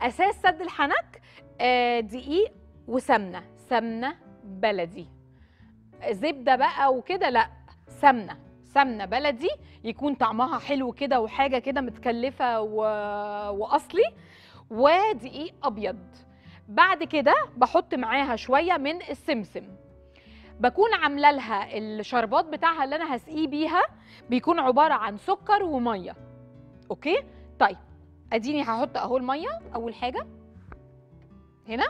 اساس سد الحنك آه، دقيق وسمنه سمنه بلدي زبده بقى وكده لا سمنه سمنه بلدي يكون طعمها حلو كده وحاجه كده متكلفه و... واصلي ودقيق ابيض بعد كده بحط معاها شويه من السمسم بكون عامله لها الشربات بتاعها اللي انا هسقيه بيها بيكون عباره عن سكر وميه اوكي طيب اديني هحط اهو الميه اول حاجه هنا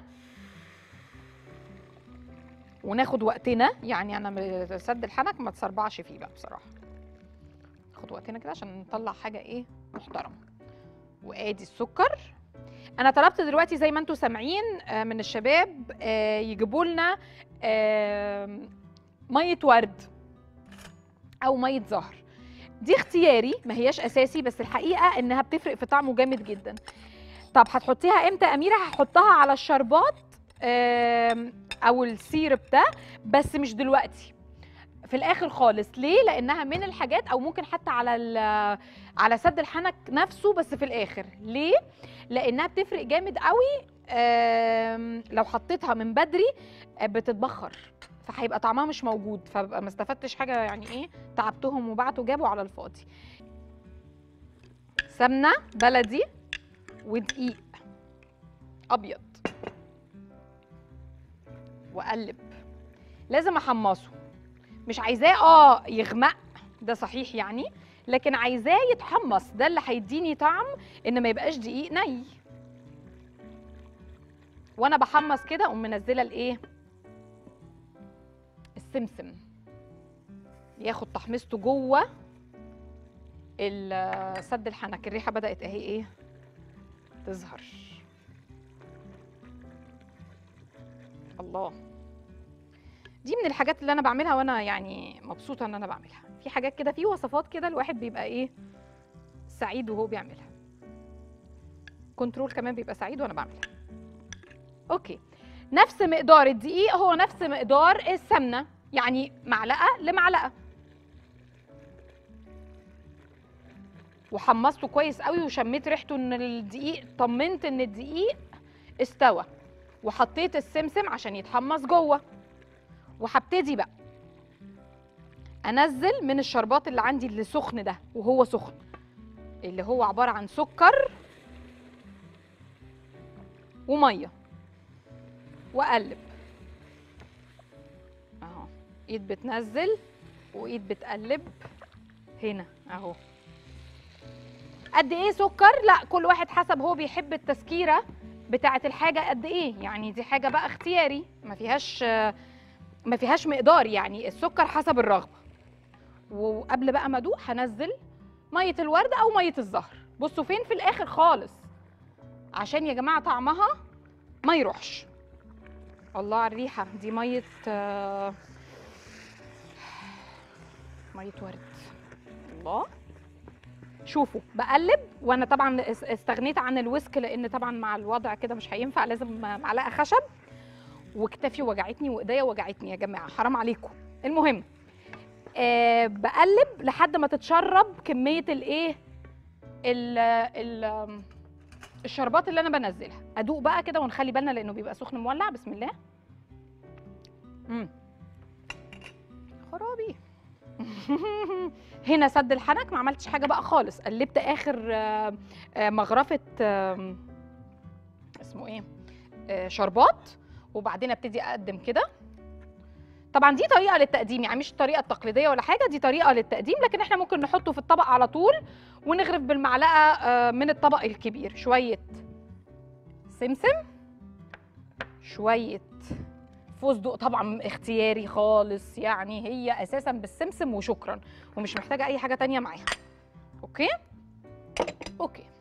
وناخد وقتنا يعني انا م- سد الحنك ما تسربعش فيه بقى بصراحه ناخد وقتنا كده عشان نطلع حاجه ايه محترمه وادي السكر انا طلبت دلوقتي زي ما انتم سامعين آه، من الشباب آه، يجيبوا لنا آه، ميه ورد او ميه زهر دي اختياري ما هياش اساسي بس الحقيقه انها بتفرق في طعمه جامد جدا طب هتحطيها امتى يا اميره هحطها على الشربات آم، او السيرب ده بس مش دلوقتي في الاخر خالص ليه لانها من الحاجات او ممكن حتى على ال- على سد الحنك نفسه بس في الاخر ليه لانها بتفرق جامد قوي آم، لو حطيتها من بدري آه، بتتبخر فهيبقى طعمها مش موجود فبقى ما استفدتش حاجه يعني ايه تعبتهم وبعتوا جابوا على الفاضي سمنه بلدي ودقيق ابيض واقلب لازم احمصه مش عايزاه اه يغمق ده صحيح يعني لكن عايزاه يتحمص ده اللي هيديني طعم ان ما يبقاش دقيق ني وانا بحمص كده اقوم منزله الايه السمسم ياخد تحميصته جوه ال- سد الحنك الريحه بدات اهي ايه تظهر الله دي من الحاجات اللي انا بعملها وانا يعني مبسوطه ان انا بعملها في حاجات كده في وصفات كده الواحد بيبقى ايه سعيد وهو بيعملها كنترول كمان بيبقى سعيد وانا بعملها اوكي نفس مقدار الدقيق هو نفس مقدار السمنه يعني معلقه لمعلقه وحمصته كويس قوي وشميت ريحته ان الدقيق طمنت ان الدقيق استوى وحطيت السمسم عشان يتحمص جوه وهبتدي بقى انزل من الشربات اللي عندي اللي سخن ده وهو سخن اللي هو عباره عن سكر وميه واقلب اهو ايد بتنزل وايد بتقلب هنا اهو قد ايه سكر لا كل واحد حسب هو بيحب التسكيره بتاعه الحاجه قد ايه يعني دي حاجه بقى اختياري ما فيهاش ما فيهاش مقدار يعني السكر حسب الرغبه وقبل بقى ما ادوق هنزل ميه الورد او ميه الزهر بصوا فين في الاخر خالص عشان يا جماعه طعمها ما يروحش الله على الريحه دي ميه آه، ميه ورد الله شوفوا بقلب وانا طبعا اس- استغنيت عن الويسك لان طبعا مع الوضع كده مش هينفع لازم معلقه خشب وكتافي وجعتني وايديا وجعتني يا جماعه حرام عليكم المهم آه بقلب لحد ما تتشرب كميه الايه ال ال الشربات اللي انا بنزلها ادوق بقى كده ونخلي بالنا لانه بيبقى سخن مولع بسم الله امم خرابي هنا سد الحنك ما عملتش حاجه بقى خالص قلبت اخر آه، آه، مغرفه آم، اسمه ايه آه، شربات وبعدين ابتدي اقدم كده طبعا دي طريقه للتقديم يعني مش الطريقه التقليديه ولا حاجه دي طريقه للتقديم لكن احنا ممكن نحطه في الطبق على طول ونغرف بالمعلقه آه، من الطبق الكبير شويه سمسم شويه فستق طبعا اختياري خالص يعني هي اساسا بالسمسم وشكرا ومش محتاجه اي حاجه تانية معاها اوكي اوكي